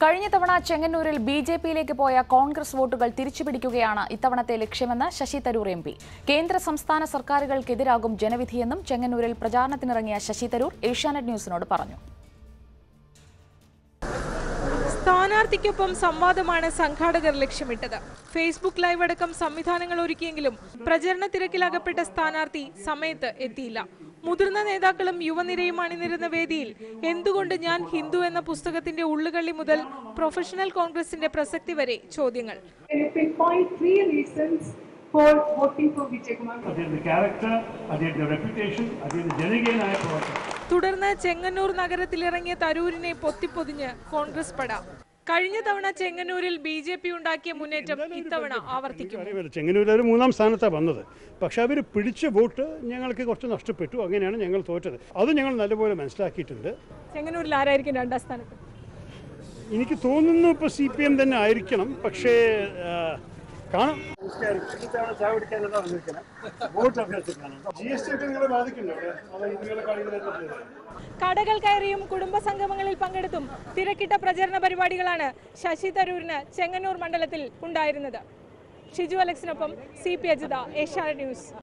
കഴിഞ്ഞ തവണ ചെങ്ങന്നൂരിൽ ബി ജെ പിയിലേക്ക് പോയ കോൺഗ്രസ് വോട്ടുകൾ തിരിച്ചുപിടിക്കുകയാണ് ഇത്തവണത്തെ ലക്ഷ്യമെന്ന് ശശി തരൂർ എം പി കേന്ദ്ര സംസ്ഥാന സർക്കാരുകൾക്കെതിരാകും ജനവിധിയെന്നും ചെങ്ങന്നൂരിൽ പ്രചാരണത്തിനിറങ്ങിയ ശശി തരൂർ ഏഷ്യാനെറ്റ് ന്യൂസിനോട് പറഞ്ഞു സ്ഥാനാർത്ഥിക്കൊപ്പം സംവാദമാണ് സംഘാടകർ ലക്ഷ്യമിട്ടത് ഫേസ്ബുക്ക് ലൈവ് അടക്കം സംവിധാനങ്ങൾ ഒരുക്കിയെങ്കിലും പ്രചരണ തിരക്കിലകപ്പെട്ട സ്ഥാനാർത്ഥി സമയത്ത് എത്തിയില്ല മുതിർന്ന നേതാക്കളും യുവനിരയും അണിനിരുന്ന വേദിയിൽ എന്തുകൊണ്ട് ഞാൻ ഹിന്ദു എന്ന പുസ്തകത്തിന്റെ ഉള്ളുകള്ളി മുതൽ പ്രൊഫഷണൽ കോൺഗ്രസിന്റെ പ്രസക്തി വരെ ചോദ്യങ്ങൾ Can you pinpoint three reasons for voting for Vijay Kumar? അദ്ദേഹത്തിന്റെ ക്യാരക്ടർ അദ്ദേഹത്തിന്റെ റെപ്യൂട്ടേഷൻ അദ്ദേഹത്തിന്റെ ജനകീയനായ പ്രവർത്തനം തുടർന്ന് ചെങ്ങന്നൂർ നഗരത്തിലിറങ്ങിയ തരൂരിനെ പൊത്തിപ്പൊതിഞ്ഞ് കോൺഗ്രസ് പട കഴിഞ്ഞ തവണ ചെങ്ങന്നൂരിൽ ബി ജെ പി ഉണ്ടാക്കിയ മുന്നേറ്റം ഇത്തവണ ആവർത്തിക്കും അറിയില്ല ചെങ്ങന്നൂരിൽ അവർ മൂന്നാം സ്ഥാനത്താണ് വന്നത് പക്ഷെ അവർ പിടിച്ച വോട്ട് ഞങ്ങൾക്ക് കുറച്ച് നഷ്ടപ്പെട്ടു അങ്ങനെയാണ് ഞങ്ങൾ തോറ്റത് അത് ഞങ്ങൾ നല്ലപോലെ മനസ്സിലാക്കിയിട്ടുണ്ട് ചെങ്ങന്നൂരിൽ ആരായിരിക്കും രണ്ടാം സ്ഥാനത്ത് എനിക്ക് തോന്നുന്നു ഇപ്പോൾ സി പി എം തന്നെ ആയിരിക്കണം പക്ഷേ ആ, കാണാം ജി എസ് ടി ഒക്കെ നിങ്ങളെ ബാധിക്കുന്നുണ്ടോ അത് നിങ്ങളെ കളികൾ കടകൾ കയറിയും കുടുംബ സംഗമങ്ങളിൽ പങ്കെടുത്തും തിരക്കിട്ട പ്രചരണ പരിപാടികളാണ് ശശി തരൂരിന് ചെങ്ങന്നൂർ മണ്ഡലത്തിൽ ഉണ്ടായിരുന്നത് ഷിജു അലക്സിനൊപ്പം C P Ajitha Asianet news